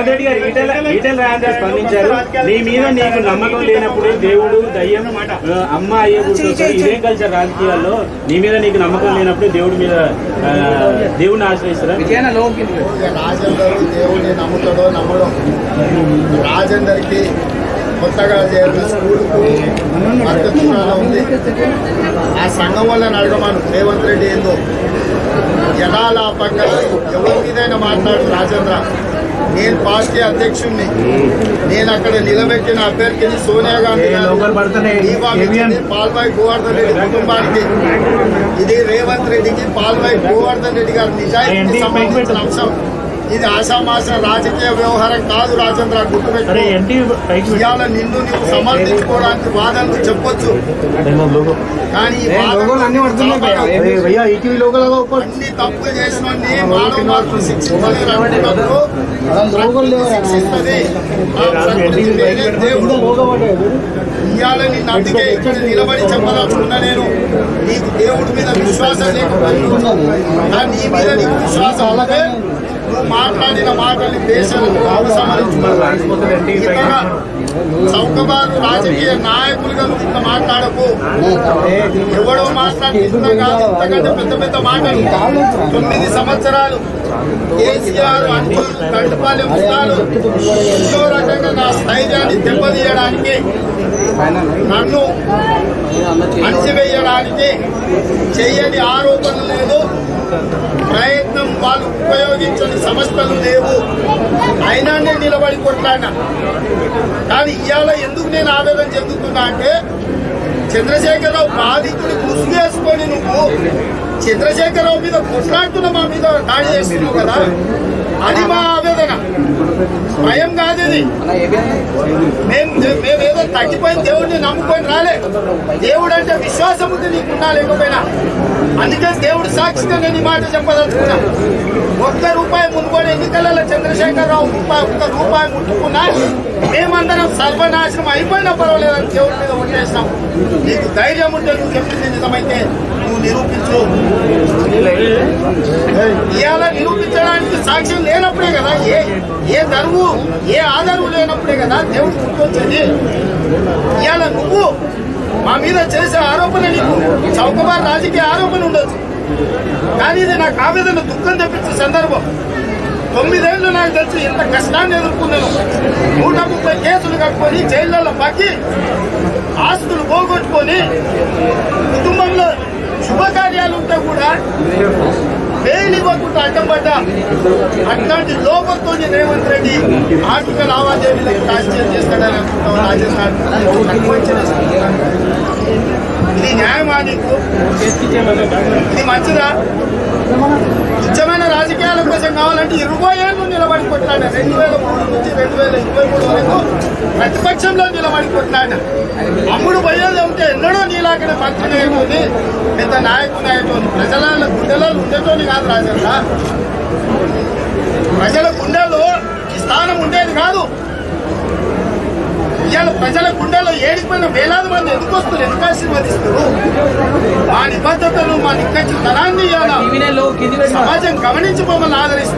రేవంత్ రెడ్డి గారు ఈటెల ఈటెల రాజేంద్ర స్పందించారు నీ మీద నీకు నమ్మకం లేనప్పుడు దేవుడు దయ్యం ఆ, అమ్మ అయ్యే గుర్తొచ్చారు ఇదేం కల్చర్ రాజకీయాల్లో నీ మీద నీకు నమ్మకం లేనప్పుడు దేవుడి మీద ఆ, దేవుడిని ఆశ్రయిస్తారా ఇక రాజేందర్ దేవుడిని నమ్ముతాడో నమ్మడం రాజేందర్కి కొత్తగా చేరిన స్కూల్కు అధ్యక్షురాలు ఉంది ఆ సంఘం వల్ల అడగమను రేవంత్ రెడ్డి ఏందో యథాలాపంగా ఎవరి మీదైనా మాట్లాడు రాజేంద్ర నేను పార్టీ అధ్యక్షుణ్ణి నేను అక్కడ నిలబెట్టిన అభ్యర్థిని సోనియా గాంధీ గారు దీపావళి పాల్వాయి గోవర్ధన్ రెడ్డి కుటుంబానికి ఇది రేవంత్ రెడ్డికి పాల్వాయి గోవర్ధన్ రెడ్డి గారి నిజాయితీకి సంబంధించిన అంశం ఇది ఆషామాష రాజకీయ వ్యవహారం కాదు రాజేంద్ర గుర్తుపెట్టు ఇవాళ నిన్ను నువ్వు సమర్థించుకోవడానికి వాదనలు చెప్పొచ్చు కానీ ఈ వాదనలు కాపాడవు. అన్ని తప్పులు చేసిన మానవ మార్పులు శిక్షించాలి అనుకున్నప్పుడు ప్రకృతి శిక్షిస్తుంది ఆ ప్రకృతి పేరే దేవుడు ఇవాళ నిన్ను అందుకే ఇక్కడ నిలబడి చెప్పదలుచుకున్నా నేను నీకు దేవుడి మీద విశ్వాసం లేకపోయింది కానీ నీ మీద నీకు విశ్వాసం ఉంటే నువ్వు మాట్లాడిన మాటల్ని దేశాలకు ఉపసంహరించుకోవాలి ఇంతగా చౌకబారు రాజకీయ నాయకులుగా నువ్వు ఇంత మాట్లాడకు ఎవడో మాట్లాడుతున్నా కాదు ఇంతకంటే పెద్ద పెద్ద మాటలు తొమ్మిది సంవత్సరాలు కేసీఆర్ అంటూ కంటిపాలెం ఉన్నారు ఎంతో రకంగా నా స్థైర్యాన్ని దెబ్బతీయడానికి నన్ను అణిచివేయడానికి చెయ్యని ఆరోపణ లేదు ప్రయత్నం వాళ్ళు ఉపయోగించని సంస్థలు లేవు అయినా నేను నిలబడి కొట్లాడినా కానీ ఇవాళ ఎందుకు నేను ఆవేదన చెందుతున్నా అంటే చంద్రశేఖరరావు బాధితుడి ముసుగు వేసుకొని నువ్వు చంద్రశేఖరరావు మీద కొట్లాడుతున్న మా మీద దాడి చేస్తున్నావు కదా అది మా ఆవేదన భయం కాదు ఇది మేము మేమేదో తగ్గిపోయిన దేవుడిని నమ్ముకొని రాలే దేవుడు అంటే విశ్వాసం ఉంది నీకున్నా లేకపోయినా అందుకే దేవుడు సాక్షిగా నేను ఈ మాట చెప్పదలుచుకున్నా ఒక్క రూపాయి మునుగోడు ఎన్నికలలో చంద్రశేఖరరావు రూపాయి ఒక్క రూపాయి ముట్టుకున్నా మేమందరం సర్వనాశనం అయిపోయినా పర్వాలేదని దేవుడి మీద ఉండేసినాం నీకు ధైర్యం ఉంటే నువ్వు చెప్పింది నిజమైతే నువ్వు నిరూపించు ఇవాళ నిరూపించడానికి సాక్ష్యం లేనప్పుడే కదా ఏ ఏ ధర్ము ఏ ఆధారం లేనప్పుడే కదా దేవుడు గుర్తొచ్చేది ఇవాళ నువ్వు మా మీద చేసే ఆరోపణ నీకు చౌకబార్ రాజకీయ ఆరోపణ ఉండొచ్చు కానీ ఇది నాకు ఆవేదన దుఃఖం తెప్పించే సందర్భం తొమ్మిదేళ్లు నాకు తెలిసి ఎంత కష్టాన్ని ఎదుర్కొన్నాను నూట ముప్పై కేసులు కట్టుకొని జైళ్ళలో పక్కి ఆస్తులు పోగొట్టుకొని కుటుంబంలో శుభకార్యాలు ఉంటే కూడా బెయిల్ ఇవ్వకుండా అడ్డం పడ్డా అట్లాంటి లోపంతో రేవంత్ రెడ్డి ఆర్థిక లావాదేవీలకు రాజకీయం చేస్తాడని అనుకుంటాం రాజస్థాన్ ఇది న్యాయమా నీకు ఇది మంచిదా నిజమైన రాజకీయాల కోసం కావాలంటే ఇరవై ఏళ్ళు నిలబడి కొట్లాడిన రెండు వేల మూడు నుంచి రెండు వేల ఇరవై మూడు వరకు ప్రతిపక్షంలో నిలబడి కొట్లాడిన అమ్ముడు పోయేది ఉంటే ఎన్నడో నీలాగనే మంత్రి అయ్యేటోని పెద్ద నాయకుడు అయ్యేటోని ప్రజల గుండెలో ఉండేటోని కాదు రాజన్న ప్రజల గుండెలో ఈ స్థానం ఉండేది కాదు ఇవాళ ప్రజల గుండెలో ఏడిపోయిన వేలాది మంది ఎందుకు వస్తారు ఎందుకు ఆశీర్వదిస్తారు మా నిబద్ధతను మా నిక్కచ్చి తనాన్ని ఇవాళ సమాజం గమనించి మమ్మల్ని ఆదరిస్తారు